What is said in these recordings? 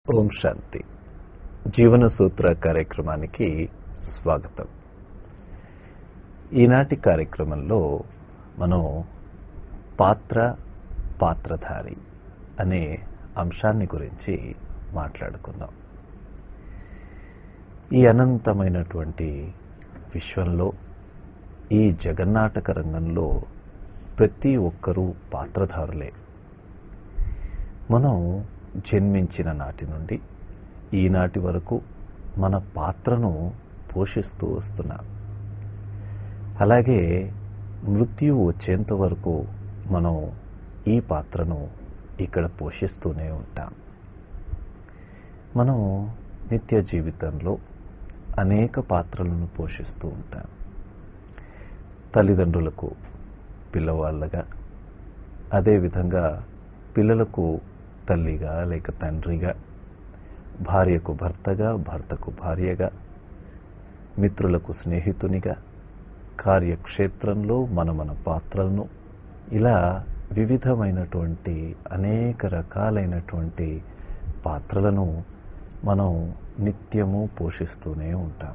ఓం శాంతి జీవన సూత్ర కార్యక్రమానికి స్వాగతం ఈనాటి కార్యక్రమంలో మనం పాత్ర పాత్రధారి అనే అంశాన్ని గురించి మాట్లాడుకుందాం ఈ అనంతమైనటువంటి విశ్వంలో ఈ జగన్నాటక రంగంలో ప్రతి ఒక్కరూ పాత్రధారులే మనం జన్మించిన నాటి నుండి ఈనాటి వరకు మన పాత్రను పోషిస్తూ వస్తున్నాం అలాగే మృత్యువు వచ్చేంత వరకు మనం ఈ పాత్రను ఇక్కడ పోషిస్తూనే ఉంటాం మనం నిత్య జీవితంలో అనేక పాత్రలను పోషిస్తూ ఉంటాం తల్లిదండ్రులకు పిల్లవాళ్ళగా అదేవిధంగా పిల్లలకు తల్లిగా లేక తండ్రిగా భార్యకు భర్తగా భర్తకు భార్యగా మిత్రులకు స్నేహితునిగా కార్యక్షేత్రంలో మన మన పాత్రలను ఇలా వివిధమైనటువంటి అనేక రకాలైనటువంటి పాత్రలను మనం నిత్యము పోషిస్తూనే ఉంటాం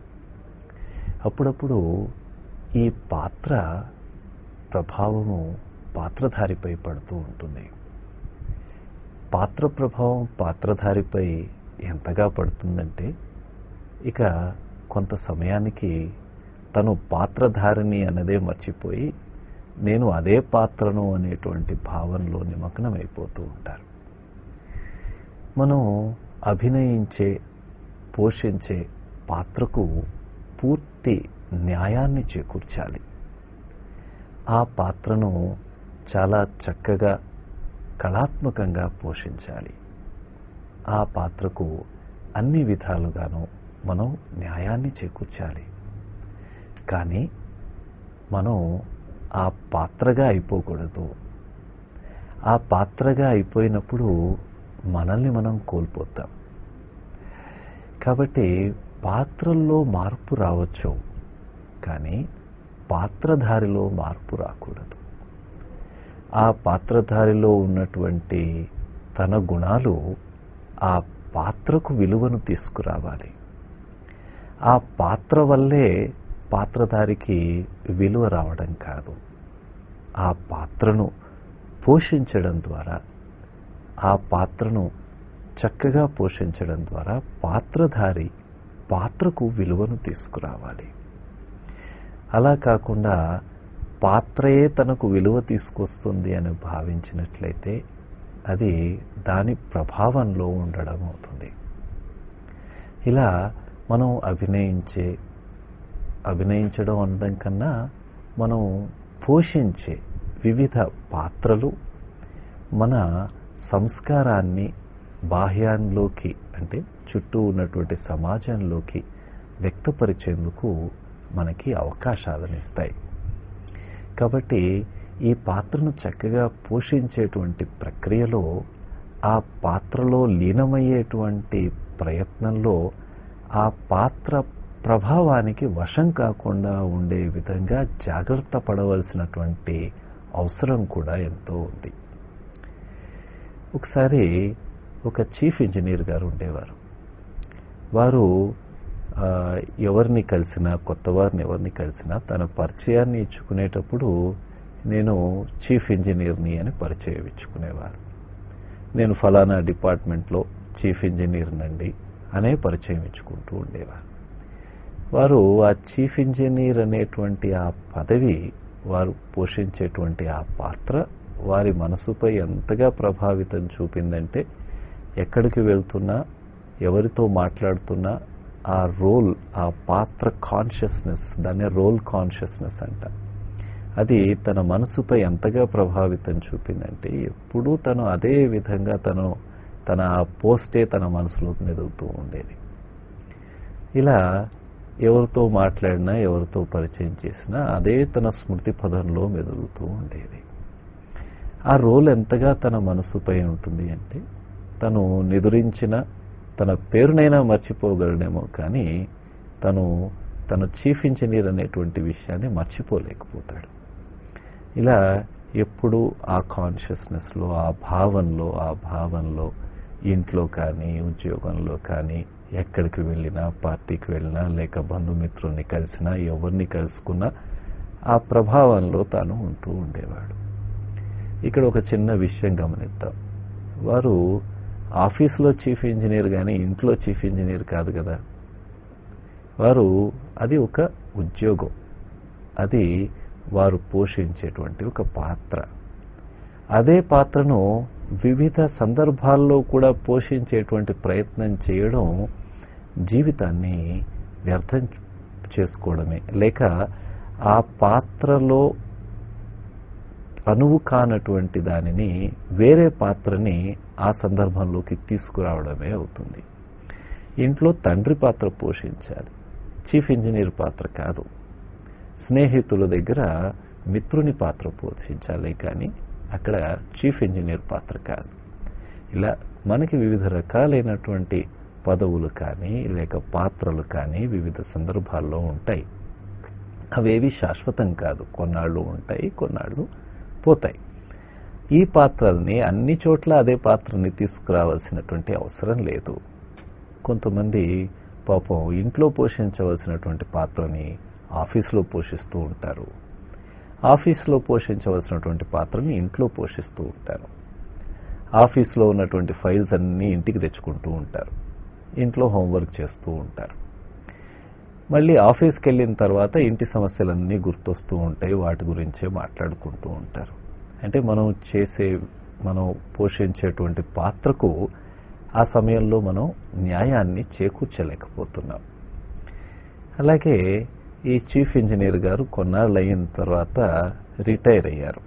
అప్పుడప్పుడు ఈ పాత్ర ప్రభావము పాత్రధారిపై పడుతూ ఉంటుంది పాత్ర ప్రభావం పాత్రధారిపై ఎంతగా పడుతుందంటే ఇక కొంత సమయానికి తను పాత్రధారిని అన్నదే మర్చిపోయి నేను అదే పాత్రను అనేటువంటి భావనలో నిమగ్నమైపోతూ ఉంటారు మనం అభినయించే పోషించే పాత్రకు పూర్తి న్యాయాన్ని చేకూర్చాలి ఆ పాత్రను చాలా చక్కగా కళాత్మకంగా పోషించాలి ఆ పాత్రకు అన్ని విధాలుగాను మనం న్యాయాన్ని చేకూర్చాలి కానీ మనం ఆ పాత్రగా అయిపోకూడదు ఆ పాత్రగా అయిపోయినప్పుడు మనల్ని మనం కోల్పోతాం కాబట్టి పాత్రల్లో మార్పు రావచ్చు కానీ పాత్రధారిలో మార్పు రాకూడదు ఆ పాత్రధారిలో ఉన్నటువంటి తన గుణాలు ఆ పాత్రకు విలువను తీసుకురావాలి ఆ పాత్ర వల్లే పాత్రధారికి విలువ రావడం కాదు ఆ పాత్రను పోషించడం ద్వారా ఆ పాత్రను చక్కగా పోషించడం ద్వారా పాత్రధారి పాత్రకు విలువను తీసుకురావాలి అలా కాకుండా పాత్రయే తనకు విలువ తీసుకొస్తుంది అని భావించినట్లయితే అది దాని ప్రభావంలో ఉండడం అవుతుంది ఇలా మనం అభినయించే అభినయించడం అనడం కన్నా మనం పోషించే వివిధ పాత్రలు మన సంస్కారాన్ని బాహ్యంలోకి అంటే చుట్టూ ఉన్నటువంటి సమాజంలోకి వ్యక్తపరిచేందుకు మనకి అవకాశాలను ఇస్తాయి కాబట్టి ఈ పాత్రను చక్కగా పోషించేటువంటి ప్రక్రియలో ఆ పాత్రలో లీనమయ్యేటువంటి ప్రయత్నంలో ఆ పాత్ర ప్రభావానికి వశం కాకుండా ఉండే విధంగా జాగ్రత్త పడవలసినటువంటి అవసరం కూడా ఎంతో ఉంది ఒకసారి ఒక చీఫ్ ఇంజనీర్ గారు ఉండేవారు వారు ఎవరిని కలిసినా కొత్త వారిని ఎవరిని కలిసినా తన పరిచయాన్ని ఇచ్చుకునేటప్పుడు నేను చీఫ్ ఇంజనీర్ని అని పరిచయం ఇచ్చుకునేవారు నేను ఫలానా డిపార్ట్మెంట్లో చీఫ్ ఇంజనీర్నండి అనే పరిచయం ఇచ్చుకుంటూ ఉండేవారు వారు ఆ చీఫ్ ఇంజనీర్ అనేటువంటి ఆ పదవి వారు పోషించేటువంటి ఆ పాత్ర వారి మనసుపై ఎంతగా ప్రభావితం చూపిందంటే ఎక్కడికి వెళ్తున్నా ఎవరితో మాట్లాడుతున్నా ఆ రోల్ ఆ పాత్ర కాన్షియస్నెస్ దాన్ని రోల్ కాన్షియస్నెస్ అంట అది తన మనసుపై ఎంతగా ప్రభావితం చూపిందంటే ఎప్పుడూ తను అదే విధంగా తను తన పోస్టే తన మనసులో మెదులుతూ ఉండేది ఇలా ఎవరితో మాట్లాడినా ఎవరితో పరిచయం చేసినా అదే తన స్మృతి పదంలో మెదులుతూ ఉండేది ఆ రోల్ ఎంతగా తన మనసుపై ఉంటుంది అంటే తను నిదురించిన తన పేరునైనా మర్చిపోగలడేమో కానీ తను తన చీఫ్ ఇంజనీర్ అనేటువంటి విషయాన్ని మర్చిపోలేకపోతాడు ఇలా ఎప్పుడు ఆ కాన్షియస్నెస్లో ఆ భావంలో ఆ భావంలో ఇంట్లో కానీ ఉద్యోగంలో కానీ ఎక్కడికి వెళ్ళినా పార్టీకి వెళ్ళినా లేక బంధుమిత్రుల్ని కలిసినా ఎవరిని కలుసుకున్నా ఆ ప్రభావంలో తాను ఉంటూ ఉండేవాడు ఇక్కడ ఒక చిన్న విషయం గమనిద్దాం వారు ఆఫీస్లో చీఫ్ ఇంజనీర్ కానీ ఇంట్లో చీఫ్ ఇంజనీర్ కాదు కదా వారు అది ఒక ఉద్యోగం అది వారు పోషించేటువంటి ఒక పాత్ర అదే పాత్రను వివిధ సందర్భాల్లో కూడా పోషించేటువంటి ప్రయత్నం చేయడం జీవితాన్ని వ్యర్థం చేసుకోవడమే లేక ఆ పాత్రలో అనువు కానటువంటి దానిని వేరే పాత్రని ఆ సందర్భంలోకి తీసుకురావడమే అవుతుంది ఇంట్లో తండ్రి పాత్ర పోషించాలి చీఫ్ ఇంజనీర్ పాత్ర కాదు స్నేహితుల దగ్గర మిత్రుని పాత్ర పోషించాలి కానీ అక్కడ చీఫ్ ఇంజనీర్ పాత్ర కాదు ఇలా మనకి వివిధ రకాలైనటువంటి పదవులు కానీ లేక పాత్రలు కానీ వివిధ సందర్భాల్లో ఉంటాయి అవేవి శాశ్వతం కాదు కొన్నాళ్ళు ఉంటాయి కొన్నాళ్ళు పోతాయి ఈ పాత్రల్ని అన్ని చోట్ల అదే పాత్రని తీసుకురావాల్సినటువంటి అవసరం లేదు కొంతమంది పాపం ఇంట్లో పోషించవలసినటువంటి పాత్రని ఆఫీస్లో పోషిస్తూ ఉంటారు ఆఫీస్లో పోషించవలసినటువంటి పాత్రని ఇంట్లో పోషిస్తూ ఉంటారు ఆఫీస్లో ఉన్నటువంటి ఫైల్స్ అన్నీ ఇంటికి తెచ్చుకుంటూ ఉంటారు ఇంట్లో హోంవర్క్ చేస్తూ ఉంటారు మళ్ళీ ఆఫీస్కి వెళ్ళిన తర్వాత ఇంటి సమస్యలన్నీ గుర్తొస్తూ ఉంటాయి వాటి గురించే మాట్లాడుకుంటూ ఉంటారు అంటే మనం చేసే మనం పోషించేటువంటి పాత్రకు ఆ సమయంలో మనం న్యాయాన్ని చేకూర్చలేకపోతున్నాం అలాగే ఈ చీఫ్ ఇంజనీర్ గారు కొన్నాళ్ళు అయిన తర్వాత రిటైర్ అయ్యారు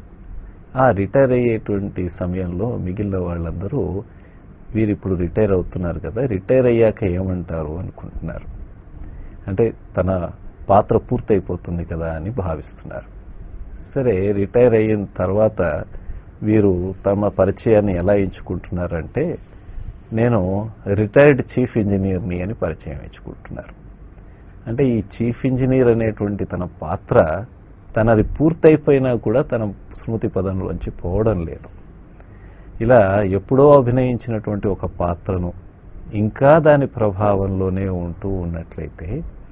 ఆ రిటైర్ అయ్యేటువంటి సమయంలో మిగిలిన వాళ్ళందరూ వీరు ఇప్పుడు రిటైర్ అవుతున్నారు కదా రిటైర్ అయ్యాక ఏమంటారు అనుకుంటున్నారు అంటే తన పాత్ర పూర్తయిపోతుంది కదా అని భావిస్తున్నారు సరే రిటైర్ అయిన తర్వాత వీరు తమ పరిచయాన్ని ఎలా ఎంచుకుంటున్నారంటే నేను రిటైర్డ్ చీఫ్ ఇంజనీర్ని అని పరిచయం ఎంచుకుంటున్నారు అంటే ఈ చీఫ్ ఇంజనీర్ అనేటువంటి తన పాత్ర తనది పూర్తయిపోయినా కూడా తన స్మృతి పదంలోంచి పోవడం లేదు ఇలా ఎప్పుడో అభినయించినటువంటి ఒక పాత్రను ఇంకా దాని ప్రభావంలోనే ఉంటూ ఉన్నట్లయితే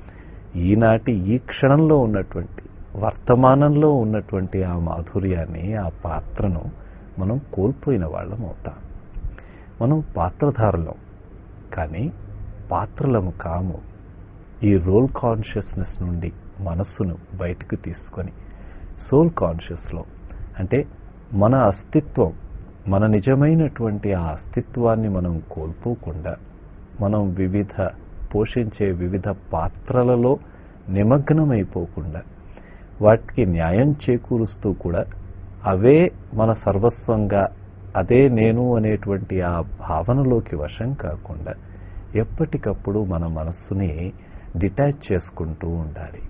ఈనాటి ఈ క్షణంలో ఉన్నటువంటి వర్తమానంలో ఉన్నటువంటి ఆ మాధుర్యాన్ని ఆ పాత్రను మనం కోల్పోయిన వాళ్ళం అవుతాం మనం పాత్రధారులం కానీ పాత్రలము కాము ఈ రోల్ కాన్షియస్నెస్ నుండి మనస్సును బయటకు తీసుకొని సోల్ కాన్షియస్లో అంటే మన అస్తిత్వం మన నిజమైనటువంటి ఆ అస్తిత్వాన్ని మనం కోల్పోకుండా మనం వివిధ పోషించే వివిధ పాత్రలలో నిమగ్నమైపోకుండా వాటికి న్యాయం చేకూరుస్తూ కూడా అవే మన సర్వస్వంగా అదే నేను అనేటువంటి ఆ భావనలోకి వశం కాకుండా ఎప్పటికప్పుడు మన మనస్సుని డిటాచ్ చేసుకుంటూ ఉండాలి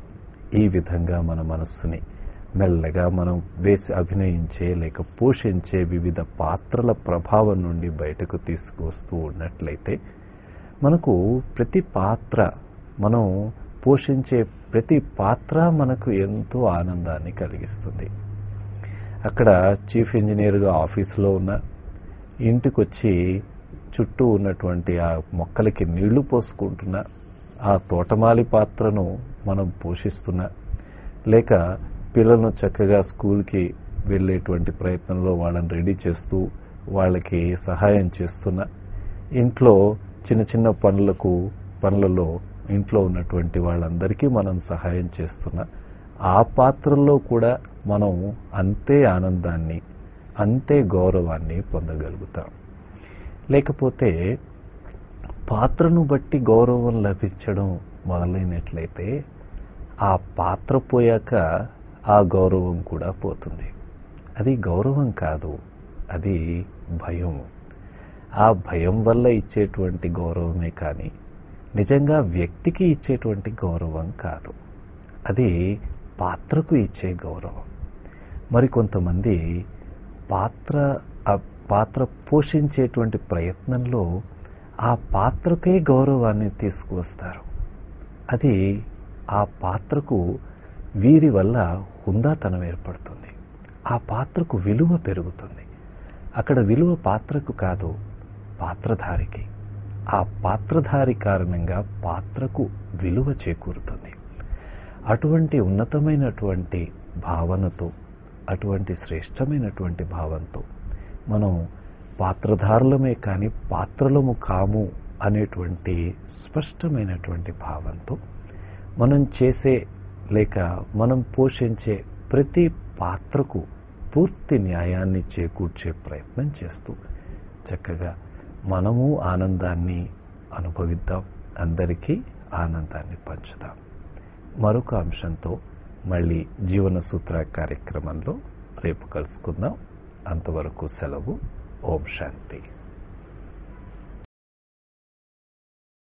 ఈ విధంగా మన మనస్సుని మెల్లగా మనం వేసి అభినయించే లేక పోషించే వివిధ పాత్రల ప్రభావం నుండి బయటకు తీసుకువస్తూ ఉన్నట్లయితే మనకు ప్రతి పాత్ర మనం పోషించే ప్రతి పాత్ర మనకు ఎంతో ఆనందాన్ని కలిగిస్తుంది అక్కడ చీఫ్ ఇంజనీర్గా ఆఫీసులో ఉన్న ఇంటికొచ్చి చుట్టూ ఉన్నటువంటి ఆ మొక్కలకి నీళ్లు పోసుకుంటున్న ఆ తోటమాలి పాత్రను మనం పోషిస్తున్నా లేక పిల్లలను చక్కగా స్కూల్కి వెళ్ళేటువంటి ప్రయత్నంలో వాళ్ళని రెడీ చేస్తూ వాళ్ళకి సహాయం చేస్తున్న ఇంట్లో చిన్న చిన్న పనులకు పనులలో ఇంట్లో ఉన్నటువంటి వాళ్ళందరికీ మనం సహాయం చేస్తున్న ఆ పాత్రల్లో కూడా మనం అంతే ఆనందాన్ని అంతే గౌరవాన్ని పొందగలుగుతాం లేకపోతే పాత్రను బట్టి గౌరవం లభించడం మొదలైనట్లయితే ఆ పాత్ర పోయాక ఆ గౌరవం కూడా పోతుంది అది గౌరవం కాదు అది భయం ఆ భయం వల్ల ఇచ్చేటువంటి గౌరవమే కానీ నిజంగా వ్యక్తికి ఇచ్చేటువంటి గౌరవం కాదు అది పాత్రకు ఇచ్చే గౌరవం మరికొంతమంది పాత్ర ఆ పాత్ర పోషించేటువంటి ప్రయత్నంలో ఆ పాత్రకే గౌరవాన్ని తీసుకువస్తారు అది ఆ పాత్రకు వీరి వల్ల హుందాతనం ఏర్పడుతుంది ఆ పాత్రకు విలువ పెరుగుతుంది అక్కడ విలువ పాత్రకు కాదు పాత్రధారికి ఆ పాత్రధారి కారణంగా పాత్రకు విలువ చేకూరుతుంది అటువంటి ఉన్నతమైనటువంటి భావనతో అటువంటి శ్రేష్టమైనటువంటి భావంతో మనం పాత్రధారులమే కానీ పాత్రలము కాము అనేటువంటి స్పష్టమైనటువంటి భావంతో మనం చేసే లేక మనం పోషించే ప్రతి పాత్రకు పూర్తి న్యాయాన్ని చేకూర్చే ప్రయత్నం చేస్తూ చక్కగా మనము ఆనందాన్ని అనుభవిద్దాం అందరికీ ఆనందాన్ని పంచుదాం మరొక అంశంతో మళ్ళీ జీవన సూత్ర కార్యక్రమంలో రేపు కలుసుకుందాం అంతవరకు సెలవు ఓం శాంతి